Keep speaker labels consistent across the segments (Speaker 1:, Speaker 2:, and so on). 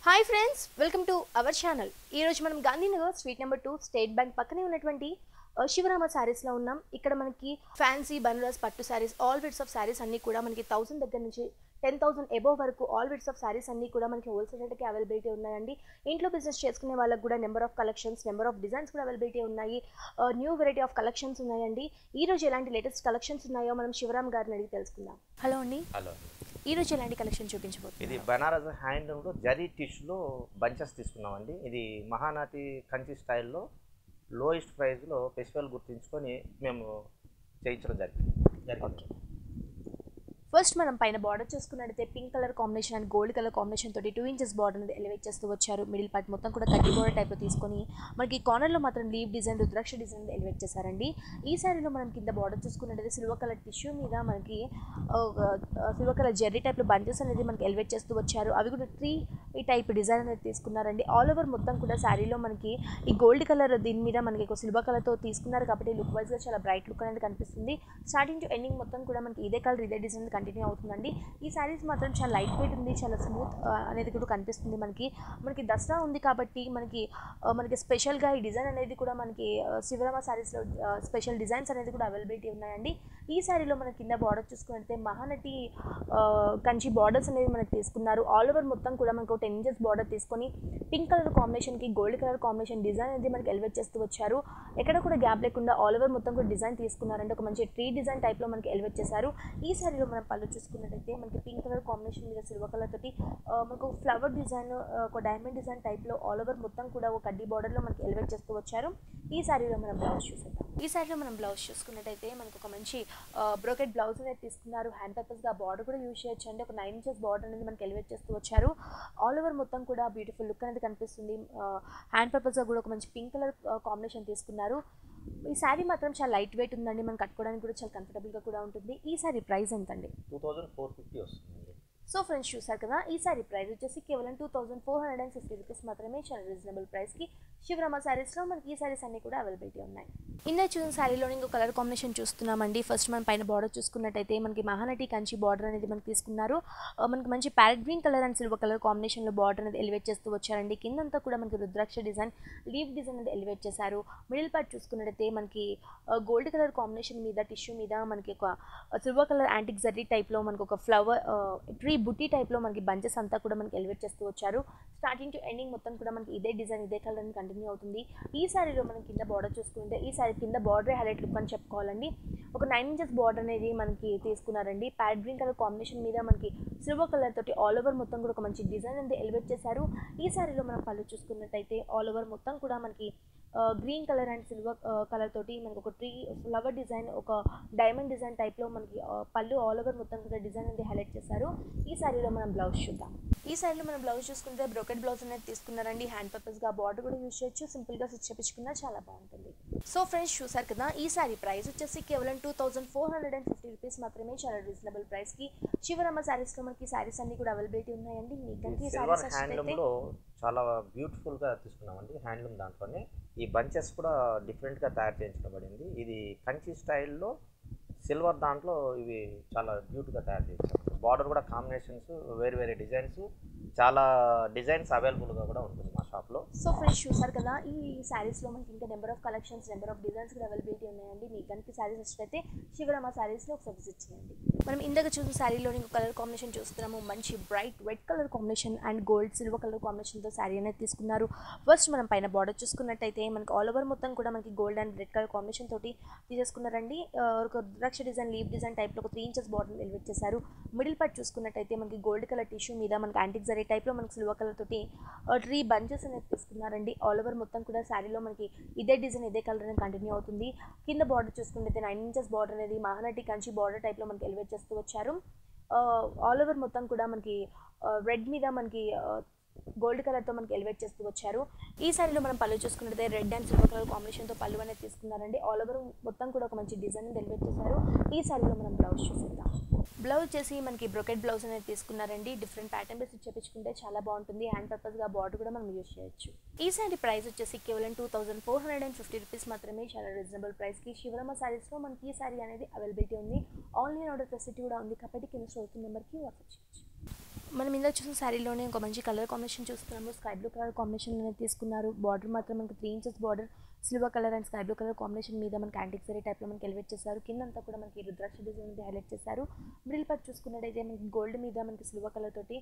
Speaker 1: hi friends welcome to our channel ఈరోజు మనం Gandhinagar street number two State Bank పక్కనే ఉన్నటువంటి ఆ, శివరామ శారీస్లో ఉన్నాం ఇక్కడ మనకి ఫ్యాన్సీ బనారస్ పట్టు శారీస్ ఆల్ విడ్స్ ఆఫ్ శారీస్ అన్నీ కూడా మనకి థౌసండ్ దగ్గర నుంచి టెన్ థౌసండ్ ఎబోవ్ వరకు ఆల్ విడ్స్ ఆఫ్ శారీస్ అన్నీ కూడా మనకి హోల్సేల్ రేట్కి అవైలబిలిటీ ఉన్నాయండి ఇంట్లో బిజినెస్ చేసుకునే వాళ్ళకి కూడా number of collections number of designs కూడా అవైలబిలిటీ ఉన్నాయి న్యూ వెరైటీ ఆఫ్ కలెక్షన్స్ ఉన్నాయండి ఈ రోజు ఎలాంటి లేటెస్ట్ కలెక్షన్స్ ఉన్నాయో మనం శివరామ్ గారిని అడిగి తెలుసుకుందాం హలో అండి
Speaker 2: హలో
Speaker 1: ఈ రోజు ఎలాంటి కలెక్షన్ చూపించబోతుంది
Speaker 2: ఇది బనారస్ హ్యాండ్లూమ్లో జరీ టిష్యూలో బంచెస్ తీసుకున్నామండి ఇది మహానాటి కంచి స్టైల్లో లోయెస్ట్ ప్రైస్లో ఫెస్టివల్ గుర్తించుకొని మేము చేయించడం జరిగింది జరిగింది
Speaker 1: ఫస్ట్ మనం పైన బార్డర్ చూసుకున్నట్టయితే pink colour combination and gold colour combination తోటి టూ ఇంచెస్ బార్డర్ అనేది ఎలివేట్ చేస్తూ వచ్చారు మిడిల్ పార్ట్ మొత్తం కూడా కడ్డీ బార్డర్ టైప్లో తీసుకొని మనకి కార్నర్లో మాత్రం leaf design rudraksha design elevate చేశారండి ఈ శారీలో మనం కింద బార్డర్ చూసుకున్నట్టయితే సిల్వర్ కలర్ టిష్యూ మీద మనకి సిల్వర్ కలర్ జెర్రీ టైప్లో బంచెస్ అనేది మనకి ఎలివేట్ చేస్తూ వచ్చారు అవి కూడా త్రీ ఈ టైప్ డిజైన్ అనేది తీసుకున్నారండి ఆల్ ఓవర్ మొత్తం కూడా శారీలో మనకి ఈ గోల్డ్ కలర్ దీని మీద మనకి ఒక సిల్వర్ కలర్తో తీసుకున్నారు కాబట్టి లుక్ వైజ్గా చాలా బ్రైట్ లుక్ అనేది కనిపిస్తుంది స్టార్టింగ్ టు ఎండింగ్ మొత్తం కూడా మనకి ఇదే కలర్ ఇదే డిజైన్ కంటిన్యూ అవుతుందండి ఈ శారీస్ మాత్రం చాలా లైట్ వెయిట్ ఉంది చాలా స్మూత్ అనేది కూడా కనిపిస్తుంది మనకి మనకి దసరా ఉంది కాబట్టి మనకి ఆ, మనకి స్పెషల్గా ఈ డిజైన్ అనేది కూడా మనకి ఆ, శివరామ శారీస్లో స్పెషల్ డిజైన్స్ అనేది కూడా అవైలబిలిటీ ఉన్నాయండి ఈ శారీలో మన కింద బార్డర్ చూసుకుంటే మహానటి ఆ, కంచి బార్డర్స్ అనేది మనకి తీసుకున్నారు ఆల్ ఓవర్ మొత్తం కూడా మనకు టెన్ ఇంచెస్ బార్డర్ తీసుకొని పింక్ కలర్ కాంబినేషన్కి గోల్డ్ కలర్ కాంబినేషన్ డిజైన్ అనేది మనకి ఎలివేట్ చేస్తూ వచ్చారు ఎక్కడ కూడా గ్యాప్ లేకుండా ఆల్ ఓవర్ మొత్తం కూడా డిజైన్ తీసుకున్నారంటే ఒక మంచి ట్రీ డిజైన్ టైప్లో మనకి ఎలివేట్ చేశారు ఈ శారీలో మనం పళ్ళు చూసుకున్నట్టయితే మనకి పింక్ కలర్ కాంబినేషన్ మీద సిల్వర్ కలర్ తోటి ఆ, మనకు ఫ్లవర్ డిజైన్ ఒక డైమండ్ డిజైన్ టైప్లో ఆల్ ఓవర్ మొత్తం కూడా ఒక కడ్డీ బార్డర్లో మనకి ఎలివేట్ చేస్తూ వచ్చారు ఈ శారీలో మనం బ్లౌజ్ చూసేద్దాం ఈ శారీలో మనం బ్లౌజ్ చూసుకున్నట్టయితే మనకు ఒక మంచి బ్రోకెట్ బ్లౌజ్ అనేది తీసుకున్నారు హ్యాండ్ పర్పస్గా బార్డర్ కూడా యూజ్ చేయొచ్చు అండి ఒక నైన్ ఇంచెస్ బార్డర్ అనేది మనకి ఎలివేట్ చేస్తూ వచ్చారు ఆల్ ఓవర్ మొత్తం కూడా బ్యూటిఫుల్ లుక్ అనేది కనిపిస్తుంది హ్యాండ్ పర్పస్గా కూడా ఒక మంచి పింక్ కలర్ కాంబినేషన్ తీసుకున్నారు ఈ శారీ మాత్రం చాలా లైట్ వెయిట్ ఉందండి మనం కట్టుకోవడానికి కూడా చాలా కంఫర్టబుల్గా కూడా ఉంటుంది ఈ శారీ ప్రైస్ ఎంత అండి
Speaker 2: టూ థౌజండ్ ఫోర్ ఫిఫ్టీ వస్తుందండి
Speaker 1: సో ఫ్రెండ్స్ చూసారు కదా ఈ సారీ ప్రైస్ వచ్చేసి కేవలం two thousand four hundred and fifty rupees మాత్రమే చాలా రీజనబుల్ ప్రైస్కి శివరామ శారీస్లో మనకి ఈ సారీస్ అన్ని కూడా అవైలబిలిటీ ఉన్నాయి ఇందా చూసిన శారీలో ఇంకో కలర్ కాంబినేషన్ చూస్తున్నామండి ఫస్ట్ మనం పైన బార్డర్ చూసుకున్నట్టయితే మనకి మహానటి కంచి బార్డర్ అనేది మనకి తీసుకున్నారు ఆ, మనకి మంచి parrot green colour and silver colour కాంబినేషన్లో బార్డర్ అనేది ఎలివేట్ చేస్తూ వచ్చారండి కిందంతా కూడా మనకి రుద్రాక్ష డిజైన్ లీవ్ డిజైన్ అనేది ఎలివేట్ చేశారు మిడిల్ పార్ట్ చూసుకున్నట్టయితే మనకి గోల్డ్ కలర్ కాంబినేషన్ మీద టిష్యూ మీద మనకి ఒక సిల్వర్ కలర్ యాంటిక్ జర్రీ టైప్లో మనకి ఒక ఫ్లవర్ ట్రీ బుట్టి టైప్లో మనకి బంచెస్ అంతా కూడా మనకి ఎలివేట్ చేస్తూ వచ్చారు స్టార్టింగ్ టు ఎండింగ్ మొత్తం కూడా మనకి ఇదే డిజైన్ ఇదే కలర్ అని కంటిన్యూ అవుతుంది ఈ సారీలో మనం కింద బార్డర్ చూసుకుంటే ఈ సారీ కింద బార్డర్ హైలైట్ లుక్ అని చెప్పుకోవాలండి ఒక నైన్ ఇంచెస్ బార్డర్ అనేది మనకి తీసుకున్నారండి ప్యాడ్ గ్రీన్ కలర్ కాంబినేషన్ మీద మనకి సిల్వర్ కలర్ తోటి ఆల్ ఓవర్ మొత్తం కూడా ఒక మంచి డిజైన్ అనేది ఎలివేట్ చేశారు ఈ సారీలో మనం పళ్ళు చూసుకున్నట్టయితే ఆల్ ఓవర్ మొత్తం కూడా మనకి green colour and silver colour తోటి మనకి ఒక ట్రీ ఫ్లవర్ డిజైన్ ఒక డైమండ్ డిజైన్ టైప్లో మనకి ఆ, పళ్ళు ఆల్ ఓవర్ మొత్తం కూడా డిజైన్ అనేది హైలైట్ చేశారు ఈ సారీలో మనం బ్లౌజ్ చూద్దాం ఈ సారీలో మనం బ్లౌజ్ చూసుకుంటే బ్రోకెట్ బ్లౌజ్ అనేది తీసుకున్నారండి హ్యాండ్ పర్పస్గా బార్డర్ కూడా యూజ్ చేయొచ్చు సింపుల్గా స్టిచ్ చేపించుకున్నా చాలా బాగుంటుంది సో ఫ్రెండ్స్ చూసారు కదా ఈ సారీ ప్రైస్ వచ్చేసి కేవలం two thousand four hundred and fifty rupees మాత్రమే చాలా రీజనబుల్ ప్రైస్కి శివరామ శారీస్లో మనకి శారీస్ అన్ని కూడా అవైలబిలిటీ ఉన్నాయండి మీకంటే ఈ
Speaker 2: సిల్వర్
Speaker 1: శారీస్ అయితే
Speaker 2: హ్యాండ్లూమ్లో చాలా బ్యూటిఫుల్గా తీసుకున్నామండి హ్యాండ్లూమ్ దాంట్లోనే ఈ బంచెస్ కూడా డిఫరెంట్గా తయారు చేయించబడింది ఇది కంచి స్టైల్లో సిల్వర్ దాంట్లో ఇవి చాలా బ్యూటిగా తయారు చేయించారు బార్డర్ కూడా కాంబినేషన్స్ వేరు వేరే డిజైన్స్ చాలా డిజైన్స్ అవైలబుల్గా కూడా ఉంటుంది మా షాప్లో
Speaker 1: సో ఫ్రెండ్స్ చూసారు కదా ఈ శారీస్లో మనకి ఇంకా number of collections number of designs కూడా అవైలబిలిటీ ఉన్నాయండి మీకు కనుక శారీస్ వచ్చినట్లయితే శివరామ శారీస్లో ఒకసారి విజిట్ చేయండి మనం ఇందాక చూసిన శారీలో ఇంకో కలర్ కాంబినేషన్ చూస్తున్నాము మంచి bright red colour combination and gold silver colour కాంబినేషన్తో శారీ అనేది తీసుకున్నారు ఫస్ట్ మనం పైన బార్డర్ చూసుకున్నట్టయితే మనకి ఆల్ ఓవర్ మొత్తం కూడా మనకి gold and red colour combination తోటి తీసేసుకున్నారండి ఆ, ఒక రుద్రాక్ష డిజైన్ లీవ్ డిజైన్ టైప్లో ఒక త్రీ ఇంచెస్ బార్డర్ ఎలివేట్ చేశారు మిడిల్ పార్ట్ చూసుకున్నట్టయితే మనకి గోల్డ్ కలర్ టిష్యూ మీద మనకి యాంటిక్ జరీ టైప్లో మనకి సిల్వర్ కలర్ తోటి ట్రీ బంచెస్ అనేది తీసుకున్నారండి ఆల్ ఓవర్ మొత్తం కూడా శారీలో మనకి ఇదే డిజైన్ ఇదే కలర్ అనేది కంటిన్యూ అవుతుంది కింద బార్డర్ చూసుకుంటే నైన్ ఇంచెస్ బార్డర్ అనేది మహానటి కంచి బార్డర్ టైప్లో మనకి ఎలివేట్ చేస్తూ వచ్చారు ఆల్ ఓవర్ మొత్తం కూడా మనకి రెడ్ మీద మనకి గోల్డ్ కలర్తో మనకి ఎలివేట్ చేస్తూ వచ్చారు ఈ సారీలో మనం పళ్ళు చూసుకున్నట్లయితే రెడ్ అండ్ సిల్వర్ కలర్ కాంబినేషన్తో పళ్ళు అనేది తీసుకున్నారండి ఆల్ ఓవర్ మొత్తం కూడా ఒక మంచి డిజైన్ ఎలివేట్ చేశారు ఈ సారీలో మనం బ్లౌజ్ చూసేద్దాం బ్లౌజ్ వచ్చేసి మనకి బ్రొకెట్ బ్లౌజ్ అనేది తీసుకున్నారండి డిఫరెంట్ ప్యాటర్న్ బేస్ చేపించుకుంటే చాలా బాగుంటుంది హ్యాండ్ పర్పస్గా బార్డర్ కూడా మనం యూజ్ చేయొచ్చు ఈ సారీ ప్రైస్ వచ్చేసి కేవలం two thousand four hundred and fifty rupees మాత్రమే చాలా రీజనబుల్ ప్రైస్కి శివరమ సారీస్లో మనకి ఈ సారీ అనేది అవైలబిలిటీ ఉంది ఆన్లైన్ ఆర్డర్ ఫెసిలిటీ కూడా ఉంది కాబట్టి కింద స్టోర్ నెంబర్కి వాట్సాప్ చేయొచ్చు మనం ఇందాక చూసిన శారీలోనే ఒక మంచి కలర్ కాంబినేషన్ చూస్తున్నాము స్కై బ్లూ కలర్ కాంబినేషన్ అనేది తీసుకున్నారు బార్డర్ మాత్రం మనకి three inches border silver colour and sky blue colour combination మీద మనకి యాంటిక్ సరీ టైప్లో మనకి ఎలివేట్ చేశారు కింద అంతా కూడా మనకి రుద్రాక్ష డిజైన్ అనేది హైలైట్ చేశారు మిడిల్ పార్ట్ చూసుకున్నట్టయితే మనకి గోల్డ్ మీద మనకి సిల్వర్ కలర్ తోటి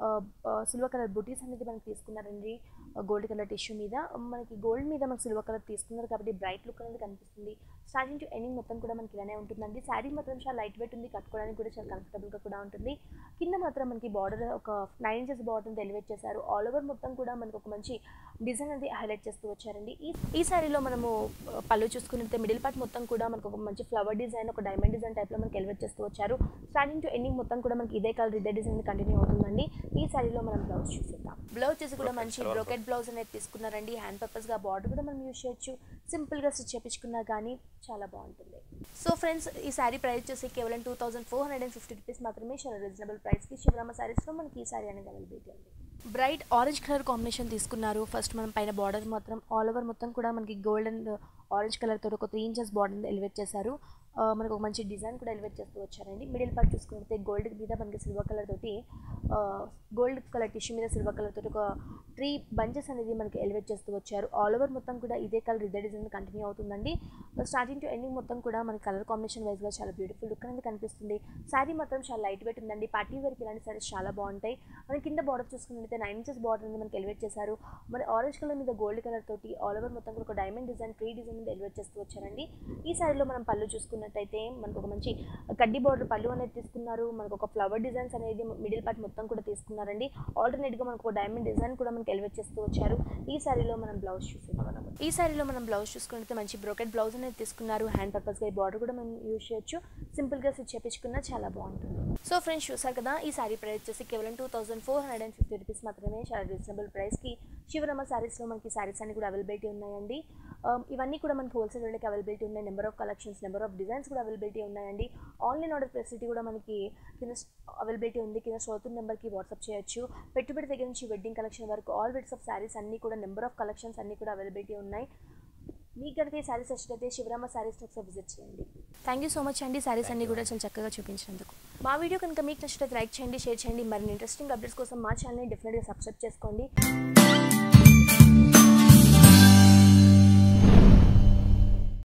Speaker 1: సిల్వర్ కలర్ బుటీస్ అనేది మనకి తీసుకున్నారండి గోల్డ్ కలర్ టిష్యూ మీద మనకి గోల్డ్ మీద మనకి సిల్వర్ కలర్ తీసుకున్నారు కాబట్టి బ్రైట్ లుక్ అనేది కనిపిస్తుంది స్టార్టింగ్ టు ఎండింగ్ మొత్తం కూడా మనకి ఇలానే ఉంటుందండి శారీ మాత్రం చాలా లైట్ వెయిట్ ఉంది కట్టుకోవడానికి కూడా చాలా కంఫర్టబుల్గా కూడా ఉంటుంది కింద మాత్రం మనకి బార్డర్ ఒక నైన్ ఇంచెస్ బార్డర్ ఎలివేట్ చేశారు ఆల్ ఓవర్ మొత్తం కూడా మనకి ఒక మంచి డిజైన్ అనేది హైలైట్ చేస్తూ వచ్చారండి ఈ ఈ శారీలో మనము ఆ, పళ్ళు చూసుకున్నట్లయితే మిడిల్ పార్ట్ మొత్తం కూడా మనకు ఒక మంచి ఫ్లవర్ డిజైన్ ఒక డైమండ్ డిజైన్ టైప్లో మనకి ఎలివేట్ చేస్తూ వచ్చారు స్టార్టింగ్ టు ఎండింగ్ మొత్తం కూడా మనకి ఇదే కలర్ ఇదే డిజైన్ కంటిన్యూ అవుతుందండి ఈ శారీలో మనం బ్లౌజ్ చూసేద్దాం బ్లౌజ్ చేసి కూడా మంచి బ్రోకెట్ బ్లౌజ్ అనేది తీసుకున్నారండి హ్యాండ్ పర్పస్గా బార్డర్ కూడా మనం యూజ్ చేయొచ్చు సింపుల్గా స్టిచ్ చేయించుకున్నా కానీ చాలా బాగుంటుంది సో ఫ్రెండ్స్ ఈ శారీ ప్రైస్ వచ్చేసి కేవలం two thousand four hundred and fifty rupees మాత్రమే చాలా రీజనబుల్ ప్రైస్కి శివరామ శారీస్లో మనకి ఈ శారీ అనేది అవైలబిలిటీ ఉంది బ్రైట్ ఆరెంజ్ కలర్ కాంబినేషన్ తీసుకున్నారు ఫస్ట్ మనం పైన బార్డర్ మాత్రం ఆల్ ఓవర్ మొత్తం కూడా మనకి గోల్డ్ అండ్ ఆరెంజ్ కలర్ తోటి ఒక త్రీ ఇంచెస్ బార్డర్ ఎలివేట్ చేశారు ఆ, మనకు ఒక మంచి డిజైన్ కూడా ఎలివేట్ చేస్తూ వచ్చారండి మిడిల్ పార్ట్ చూసుకుంటే గోల్డ్ మీద మనకి సిల్వర్ కలర్ తోటి గోల్డ్ కలర్ టిష్యూ మీద సిల్వర్ కలర్ తోటి ఒక త్రీ బంచెస్ అనేది మనకి ఎలివేట్ చేస్తూ వచ్చారు ఆల్ ఓవర్ మొత్తం కూడా ఇదే కలర్ ఇదే డిజైన్ కంటిన్యూ అవుతుందండి స్టార్టింగ్ టు ఎండింగ్ మొత్తం కూడా మనకి కలర్ కాంబినేషన్ వైజ్గా చాలా బ్యూటిఫుల్ లుక్ అనేది కనిపిస్తుంది శారీ మాత్రం చాలా లైట్ వెయిట్ ఉందండి పార్టీ వేర్కి ఇలాంటి సారీస్ చాలా బాగుంటాయి మన కింద బార్డర్ చూసుకున్నట్లయితే నైన్ ఇంచెస్ బార్డర్ అనేది మనకి ఎలివేట్ చేశారు మన ఆరెంజ్ కలర్ మీద గోల్డ్ కలర్ తోటి ఆల్ ఓవర్ మొత్తం కూడా ఒక డైమండ్ డిజైన్ ట్రీ డిజైన్ మీద ఎలివేట్ చేస్తూ వచ్చారండి ఈ శారీలో మనం పళ్ళు చూసుకున్నట్టయితే మనకు ఒక మంచి కడ్డీ బార్డర్ పళ్ళు అనేది తీసుకున్నారు మనకు ఒక ఫ్లవర్ డిజైన్స్ అనేది మిడిల్ పార్ట్ మొత్తం కూడా తీసుకున్నారండి ఆల్టర్నేట్గా మనకు ఒక డైమండ్ డిజైన్ కూడా మనకి ఎలివేట్ చేస్తూ వచ్చారు ఈ శారీలో మనం బ్లౌజ్ చూసేద్దాం ఈ శారీలో మనం బ్లౌజ్ చూసుకుంటే మంచి బ్రోకెట్ బ్లౌజ్ అనేది తీసుకున్నారు హ్యాండ్ పర్పస్గా ఈ బార్డర్ కూడా మనం యూజ్ చేయొచ్చు సింపుల్గా స్టిచ్ చేపించుకున్నా చాలా బాగుంటుంది సో ఫ్రెండ్స్ చూసారు కదా ఈ శారీ ప్రైస్ వచ్చేసి కేవలం two thousand four hundred and fifty rupees మాత్రమే చాలా రీజనబుల్ ప్రైస్కి శివరమ శారీస్లో మనకి శారీస్ అన్ని కూడా అవైలబిలిటీ ఉన్నాయండి Um, ఇవన్నీ కూడా మనకి హోల్సేల్ వాళ్ళకి అవైలబిలిటీ ఉన్నాయి number of collections number of designs కూడా అవైలబిలిటీ ఉన్నాయండి ఆన్లైన్ ఆర్డర్ ఫెసిలిటీ కూడా మనకి కింద అవైలబిలిటీ ఉంది కింద షోతూన్ నెంబర్కి వాట్సాప్ చేయొచ్చు పెట్టుబడి దగ్గర నుంచి వెడ్డింగ్ కలెక్షన్ వరకు ఆల్ వెడ్స్ ఆఫ్ శారీస్ అన్నీ కూడా నెంబర్ ఆఫ్ కలెక్షన్స్ అన్నీ కూడా అవైలబిలిటీ ఉన్నాయి మీకు కనుక ఈ శారీస్ నచ్చినట్లయితే శివరామ శారీస్ ఒకసారి విజిట్ చేయండి థ్యాంక్ యూ సో మచ్ అండి శారీస్ అన్ని కూడా చాలా చక్కగా చూపించినందుకు మా వీడియో కనుక మీకు నచ్చినట్లయితే లైక్ చేయండి షేర్ చేయండి మరిన్ని ఇంట్రెస్టింగ్ అప్డేట్స్ కోసం మా ఛానల్ని డెఫినెట్గా సబ్స్క్రైబ్ చేసుకోండి